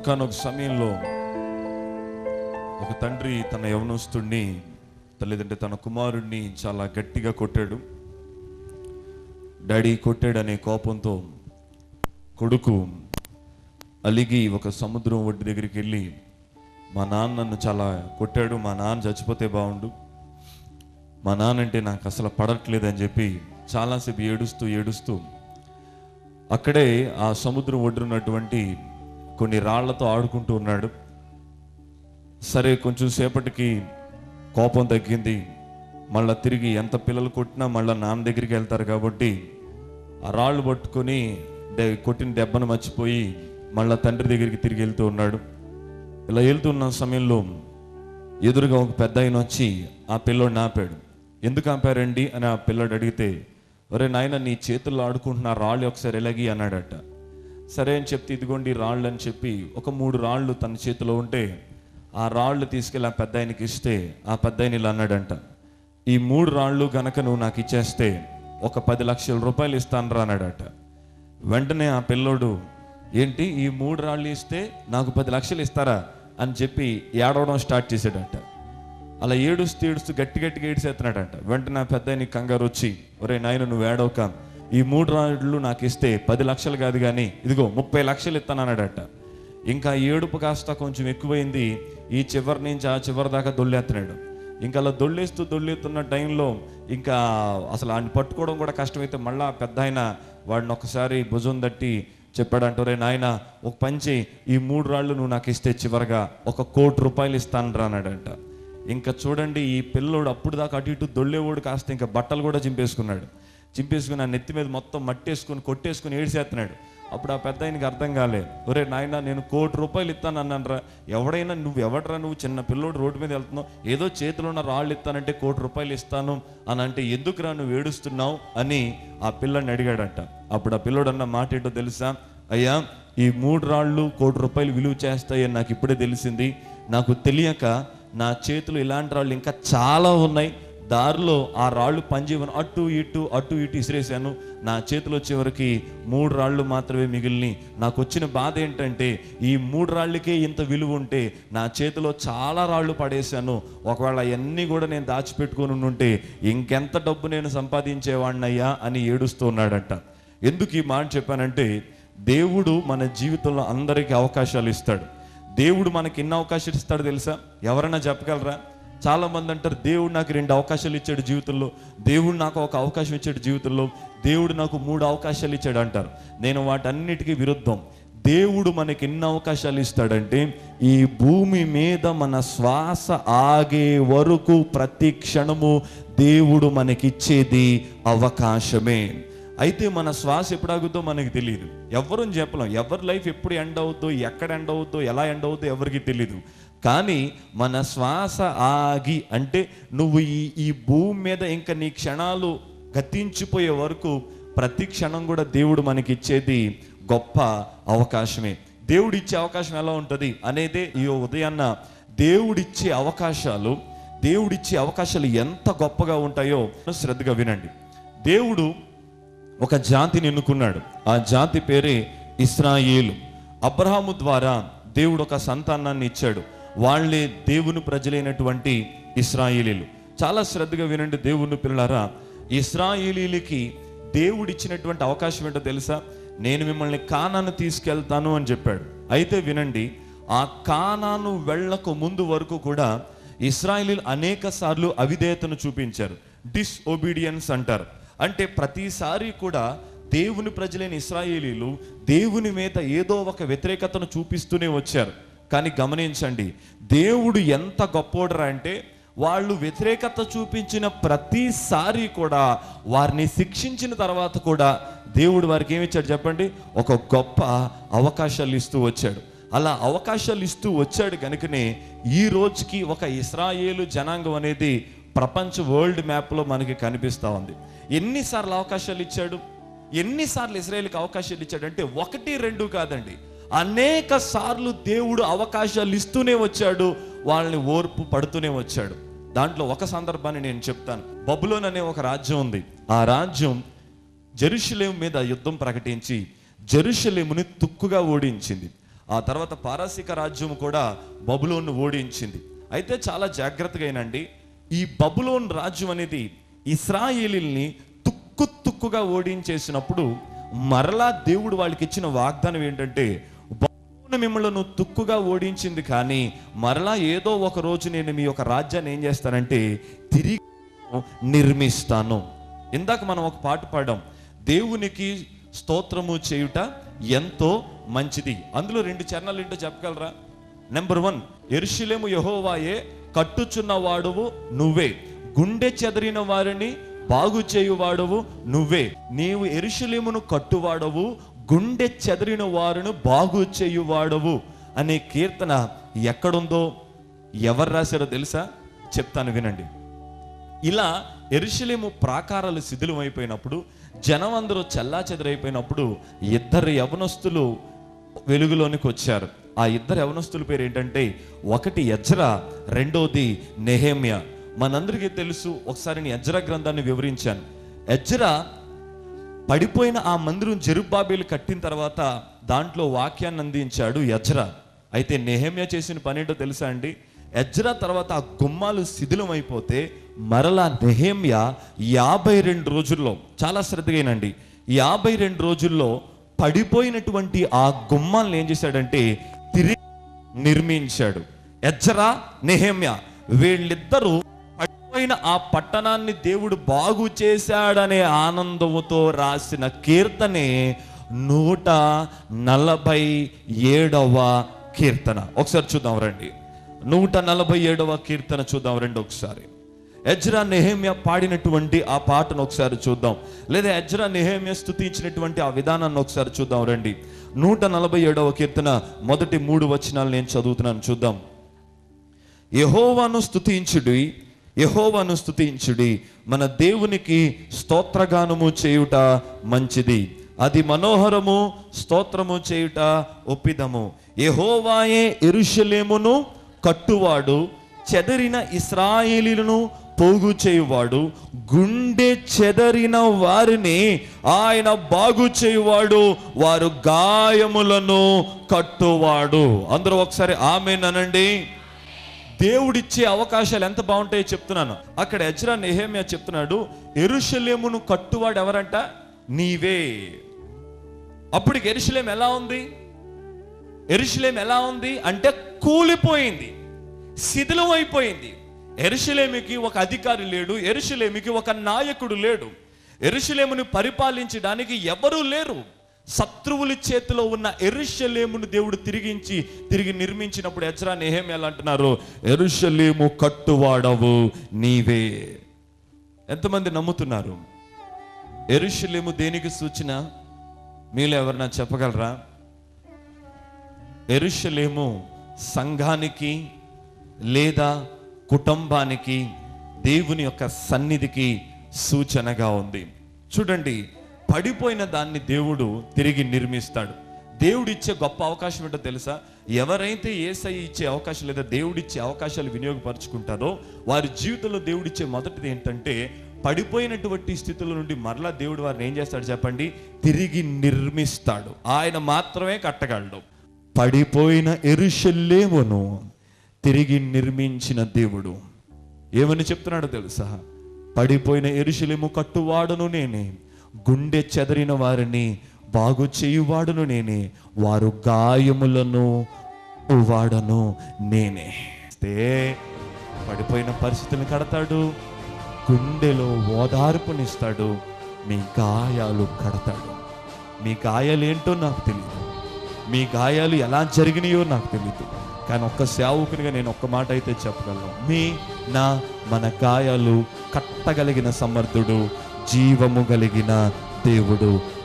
ఒకనొక సమయంలో ఒక తండ్రి తన యవనస్తుడిని తల్లిదండ్రి తన కుమారుడిని చాలా గట్టిగా కొట్టాడు డాడీ కొట్టాడనే కోపంతో కొడుకు అలిగి ఒక సముద్రం ఒడ్డు దగ్గరికి వెళ్ళి మా నాన్న నన్ను చాలా కొట్టాడు మా నాన్న చచ్చిపోతే బాగుండు మా నాన్న అంటే నాకు అసలు పడట్లేదని చెప్పి చాలాసేపు ఏడుస్తూ ఏడుస్తూ అక్కడే ఆ సముద్రం ఒడ్డున్నటువంటి కొన్ని రాళ్లతో ఆడుకుంటూ ఉన్నాడు సరే కొంచెం సేపటికి కోపం తగ్గింది మళ్ళా తిరిగి ఎంత పిల్లలు కొట్టినా మళ్ళీ నాన్న దగ్గరికి వెళ్తారు కాబట్టి ఆ రాళ్ళు పట్టుకొని డె- కొట్టిన దెబ్బను మర్చిపోయి మళ్ళా తండ్రి దగ్గరికి తిరిగి వెళ్తూ ఉన్నాడు ఇలా వెళ్తున్న సమయంలో ఎదురుగా ఒక పెద్ద ఆయన వచ్చి ఆ పిల్లోడిని ఆపాడు ఎందుకు ఆపారండి అని ఆ పిల్లోడు అడిగితే ఒరే నాయన నీ చేతుల్లో ఆడుకుంటున్న ఆ రాళ్ళు ఒకసారి ఎలాగి అన్నాడట సరే అని చెప్తే ఇదిగోండి ఈ రాళ్ళు అని చెప్పి ఒక మూడు రాళ్ళు తన చేతిలో ఉంటే ఆ రాళ్ళు తీసుకెళ్ళి ఆ పెద్ద ఆయనకి ఇస్తే ఆ పెద్ద ఆయన ఇలా అన్నాడంట ఈ మూడు రాళ్ళు గనక నువ్వు నాకు ఇచ్చేస్తే ఒక పది లక్షల రూపాయలు ఇస్తాను రా అన్నాడట వెంటనే ఆ పిల్లోడు ఏంటి ఈ మూడు రాళ్ళు ఇస్తే నాకు పది లక్షలు ఇస్తారా అని చెప్పి ఏడవడం స్టార్ట్ చేశాడట అలా ఏడుస్తూ ఏడుస్తూ గట్టి గట్టిగా ఏడిసేస్తున్నాడంట వెంటనే ఆ పెద్ద ఆయనకి కంగారు వచ్చి ఒరే నాయన నువ్వు ఏడవక ఈ మూడు రాళ్ళు నాకు ఇస్తే పది లక్షలు కాదు కానీ ఇదిగో ముప్పై లక్షలు ఇస్తానన్నాడట ఇంకా ఏడుపు కాస్త కొంచెం ఎక్కువైంది ఈ చివరి నుంచి ఆ చివరి దాకా దొల్లేస్తున్నాడు ఇంకా అలా దొల్లేస్తూ దొల్లేస్తున్న టైంలో ఇంకా అసలు ఆయన పట్టుకోవడం కూడా కష్టమైతే మళ్ళా పెద్ద ఆయన వాడిని ఒకసారి భుజం తట్టి చెప్పాడంట రే నాయన ఒక పంచి ఈ మూడు రాళ్ళు నువ్వు నాకు ఇస్తే చివరగా ఒక కోటి రూపాయలు ఇస్తాను రా అన్నాడంట ఇంకా చూడండి ఈ పిల్లోడు అప్పుడు దాకా అటు ఇటు దొల్లేవాడు కాస్త ఇంకా బట్టలు కూడా చింపేసుకున్నాడు చింపేసుకుని ఆ నెత్తి మీద మొత్తం మట్టేసుకుని కొట్టేసుకుని ఏడిసేస్తున్నాడు అప్పుడు ఆ పెద్ద ఆయనకి అర్థం కాలే ఒరే నాయన నేను కోటి రూపాయలు ఇస్తాను అన్నానరా ఎవడైనా నువ్వు ఎవడరా నువ్వు చిన్న పిల్లోడు రోడ్డు మీద వెళ్తున్నావు ఏదో చేతిలో ఉన్న రాళ్ళు ఇస్తానంటే కోటి రూపాయలు ఇస్తాను అని అంటే ఎందుకురా నువ్వు ఏడుస్తున్నావు అని ఆ పిల్లని అడిగాడంట అప్పుడు ఆ పిల్లోడు అన్న మాట ఏంటో తెలుసా అయ్యా ఈ మూడు రాళ్ళు కోటి రూపాయలు విలువ చేస్తాయని నాకు ఇప్పుడే తెలిసింది నాకు తెలియక నా చేతులు ఇలాంటి రాళ్ళు ఇంకా చాలా ఉన్నాయి దారిలో ఆ రాళ్ళు పనిచేయమని అటు ఇటు అటు ఇటు ఇసిరేసాను నా చేతిలో చివరికి మూడు రాళ్ళు మాత్రమే మిగిలిని నాకు వచ్చిన బాధ ఏంటంటే ఈ మూడు రాళ్ళకే ఇంత విలువ ఉంటే నా చేతిలో చాలా రాళ్ళు పడేశాను ఒకవేళ అవన్నీ కూడా నేను దాచిపెట్టుకొని ఉంటే ఇంకెంత డబ్బు నేను సంపాదించేవాడినయ్యా అని ఏడుస్తూ ఉన్నాడంట ఎందుకు ఈ మాట చెప్పానంటే దేవుడు మన జీవితంలో అందరికీ అవకాశాలు ఇస్తాడు దేవుడు మనకి ఎన్ని అవకాశాలు ఇస్తాడు తెలుసా ఎవరైనా చెప్పగలరా చాలా మంది అంటారు దేవుడు నాకు రెండు అవకాశాలు ఇచ్చాడు జీవితంలో దేవుడు నాకు ఒక అవకాశం ఇచ్చాడు జీవితంలో దేవుడు నాకు మూడు అవకాశాలు ఇచ్చాడు అంటారు నేను వాటన్నిటికీ విరుద్ధం దేవుడు మనకి ఎన్ని అవకాశాలు ఇస్తాడంటే ఈ భూమి మీద మన శ్వాస ఆగే వరకు ప్రతి క్షణము దేవుడు మనకిచ్చేది అవకాశమే అయితే మన శ్వాస ఎప్పుడు ఆగుద్దో మనకి తెలియదు ఎవరు చెప్పలేం ఎవరి లైఫ్ ఎప్పుడు ఎండ్ అవుద్దో ఎక్కడ ఎండ్ అవుద్దో ఎలా ఎండ్ అవుద్దో ఎవరికి తెలియదు కానీ మన శ్వాస ఆగి అంటే నువ్వు ఈ ఈ భూమి మీద ఇంకా నీ క్షణాలు గతించిపోయే వరకు ప్రతి క్షణం కూడా దేవుడు మనకి ఇచ్చేది గొప్ప అవకాశమే దేవుడు ఇచ్చే అవకాశం ఎలా ఉంటుంది అనేదే ఈ ఉదయాన్న దేవుడిచ్చే అవకాశాలు దేవుడిచ్చే అవకాశాలు ఎంత గొప్పగా ఉంటాయో శ్రద్ధగా వినండి దేవుడు ఒక జాతిని ఎన్నుకున్నాడు ఆ జాతి పేరే ఇస్రాయేలు అబ్రహాము ద్వారా దేవుడు ఒక సంతానాన్ని ఇచ్చాడు వాళ్ళే దేవుని ప్రజలైనటువంటి ఇస్రాయేలీలు చాలా శ్రద్ధగా వినండి దేవుని పిల్లలారా ఇస్రాయేలీలకి దేవుడు ఇచ్చినటువంటి అవకాశం ఏంటో తెలుసా నేను మిమ్మల్ని కానాను తీసుకెళ్తాను అని చెప్పాడు అయితే వినండి ఆ కానాను వెళ్ళక ముందు వరకు కూడా ఇస్రాయేలీలు అనేక సార్లు అవిధేయతను చూపించారు డిస్ఒబీడియన్స్ అంటారు అంటే ప్రతిసారి కూడా దేవుని ప్రజలైన ఇస్రాయేలీలు దేవుని మీద ఏదో ఒక వ్యతిరేకతను చూపిస్తూనే వచ్చారు కానీ గమనించండి దేవుడు ఎంత గొప్పోడరా అంటే వాళ్ళు వ్యతిరేకత చూపించిన ప్రతిసారి కూడా వారిని శిక్షించిన తర్వాత కూడా దేవుడు వారికి ఏమి ఇచ్చాడు చెప్పండి ఒక గొప్ప అవకాశాలు ఇస్తూ వచ్చాడు అలా అవకాశాలు ఇస్తూ వచ్చాడు కనుకనే ఈ రోజుకి ఒక ఇస్రాయేలు జనాంగం అనేది ప్రపంచ వరల్డ్ మ్యాప్లో మనకి కనిపిస్తూ ఉంది ఎన్నిసార్లు అవకాశాలు ఇచ్చాడు ఎన్నిసార్లు ఇస్రాయేల్కి అవకాశాలు ఇచ్చాడు అంటే ఒకటి రెండు కాదండి అనేక సార్లు దేవుడు అవకాశాలు ఇస్తూనే వచ్చాడు వాళ్ళని ఓర్పు పడుతూనే వచ్చాడు దాంట్లో ఒక సందర్భాన్ని నేను చెప్తాను బబులోన్ అనే ఒక రాజ్యం ఉంది ఆ రాజ్యం జెరూషలేం మీద యుద్ధం ప్రకటించి జెరూషలేముని తుక్కుగా ఓడించింది ఆ తర్వాత పారసీక రాజ్యం కూడా బబులోన్ను ఓడించింది అయితే చాలా జాగ్రత్తగా అయినండి ఈ బబులోన్ రాజ్యం అనేది ఇస్రాయేలీల్ని తుక్కు తుక్కుగా ఓడించేసినప్పుడు మరలా దేవుడు వాళ్ళకి ఇచ్చిన వాగ్దానం ఏంటంటే బబులోను మిమ్మల్ని తుక్కుగా ఓడించింది కానీ మరలా ఏదో ఒక రోజు నేను మీ యొక్క రాజ్యాన్ని ఏం చేస్తానంటే తిరిగి నిర్మిస్తాను ఇందాక మనం ఒక పాట పాడాం దేవునికి స్తోత్రము చేయుట ఎంతో మంచిది అందులో రెండు చరణాలు ఏంటో చెప్పగలరా నెంబర్ వన్ ఎరుషులేము యహోవాయే కట్టుచున్న వాడువు నువ్వే గుండె చెదరిన వారిని బాగు చేయువాడవు నువ్వే నీవు ఎరుషులేమును కట్టువాడవు గుండె చెదరిన వారును బాగు చేయువాడవు అనే కీర్తన ఎక్కడుందో ఎవరు రాశారో తెలుసా చెప్తాను వినండి ఇలా ఎరుషలేము ప్రాకారాలు శిథిలం అయిపోయినప్పుడు జనం అందరూ చల్లా చెదరైపోయినప్పుడు ఇద్దరు యవనస్తులు వెలుగులోనికి వచ్చారు ఆ ఇద్దరు యవనస్తుల పేరు ఏంటంటే ఒకటి ఎజ్రా రెండోది నెహేమ్య మనందరికీ తెలుసు ఒకసారి నేను ఎజ్రా గ్రంథాన్ని వివరించాను ఎజ్రా పడిపోయిన ఆ మందిరం జెరుబ్బాబేలు కట్టిన తర్వాత దాంట్లో వాక్యాన్ని అందించాడు ఎజ్రా అయితే నెహమ్య చేసిన పని ఏంటో తెలుసా అండి ఎజ్రా తర్వాత ఆ గుమ్మాలు శిథిలం అయిపోతే మరలా నెహమ్య యాభై రెండు రోజుల్లో చాలా శ్రద్ధగానండి యాభై రెండు రోజుల్లో పడిపోయినటువంటి ఆ గుమ్మాలను ఏం చేశాడంటే తిరిగి నిర్మించాడు ఎజ్రా నెహమ్య వీళ్ళిద్దరూ పడిపోయిన ఆ పట్టణాన్ని దేవుడు బాగు చేశాడనే ఆనందముతో రాసిన కీర్తనే నూట నలభై ఏడవ కీర్తన ఒకసారి చూద్దాం రండి నూట నలభై ఏడవ కీర్తన చూద్దాం రండి ఒకసారి ఎజ్రా నెహేమ్య పాడినటువంటి ఆ పాటను ఒకసారి చూద్దాం లేదా ఎజ్రా నెహేమ్య స్తుతించినటువంటి ఆ విధానాన్ని ఒకసారి చూద్దాం రండి నూట నలభై ఏడవ కీర్తన మొదటి మూడు వచనాలు నేను చదువుతున్నాను చూద్దాం యహోవాను స్తుతించుడి యహోవాను స్తుతించుడి మన దేవునికి స్తోత్రగానము చేయుట మంచిది అది మనోహరము స్తోత్రము చేయుట ఒప్పిదము యహోవాయే ఎరుషలేమును కట్టువాడు చెదరిన ఇస్రాయేలీలను పోగు చేయువాడు గుండె చెదరిన వారిని ఆయన బాగు చేయువాడు వారు గాయములను కట్టువాడు అందరూ ఒకసారి ఆమెనండి దేవుడిచ్చే అవకాశాలు ఎంత బాగుంటాయో చెప్తున్నాను అక్కడ ఎజ్రా నెహేమియా చెప్తున్నాడు ఎరుషలేమును కట్టువాడు ఎవరంట నీవే అప్పుడు ఎరుషలేం ఎలా ఉంది ఎరుషలేం ఎలా ఉంది అంటే కూలిపోయింది శిథిలం అయిపోయింది ఎరుషలేమికి ఒక అధికారి లేడు ఎరుషలేమికి ఒక నాయకుడు లేడు ఎరుషలేముని పరిపాలించడానికి ఎవరూ లేరు శత్రువుల చేతిలో ఉన్న ఎరుషలేమును దేవుడు తిరిగించి తిరిగి నిర్మించినప్పుడు ఎజ్రా నెహేం ఎలా అంటున్నారు ఎరుషలేము కట్టువాడవు నీవే ఎంతమంది నమ్ముతున్నారు ఎరుషలేము దేనికి సూచన మీలో ఎవరన్నా చెప్పగలరా ఎరుషలేము సంఘానికి లేదా కుటుంబానికి దేవుని యొక్క సన్నిధికి సూచనగా ఉంది చూడండి పడిపోయిన దాన్ని దేవుడు తిరిగి నిర్మిస్తాడు దేవుడు ఇచ్చే గొప్ప అవకాశం ఏంటో తెలుసా ఎవరైతే ఏసై ఇచ్చే అవకాశం లేదా దేవుడిచ్చే అవకాశాలు వినియోగపరుచుకుంటారో వారి జీవితంలో దేవుడిచ్చే మొదటిది ఏంటంటే పడిపోయినటువంటి స్థితుల నుండి మరలా దేవుడు వారిని ఏం చేస్తాడు చెప్పండి తిరిగి నిర్మిస్తాడు ఆయన మాత్రమే కట్టగలడు పడిపోయిన ఎరుషల్లేమును తిరిగి నిర్మించిన దేవుడు ఏమని చెప్తున్నాడో తెలుసా పడిపోయిన ఎరుషలేము కట్టువాడును నేనే గుండె చెదరిన వారిని బాగు చేయువాడును నేనే వారు గాయములను వాడను నేనే తే పడిపోయిన పరిస్థితులను కడతాడు గుండెలో ఓదార్పునిస్తాడు మీ గాయాలు కడతాడు మీ గాయాలు ఏంటో నాకు తెలియదు మీ గాయాలు ఎలా జరిగినాయో నాకు తెలియదు కానీ ఒక్క సేవకునిగా నేను ఒక్క మాట అయితే చెప్పగలను మీ నా మన గాయాలు కట్టగలిగిన సమర్థుడు జీవము కలిగిన దేవుడు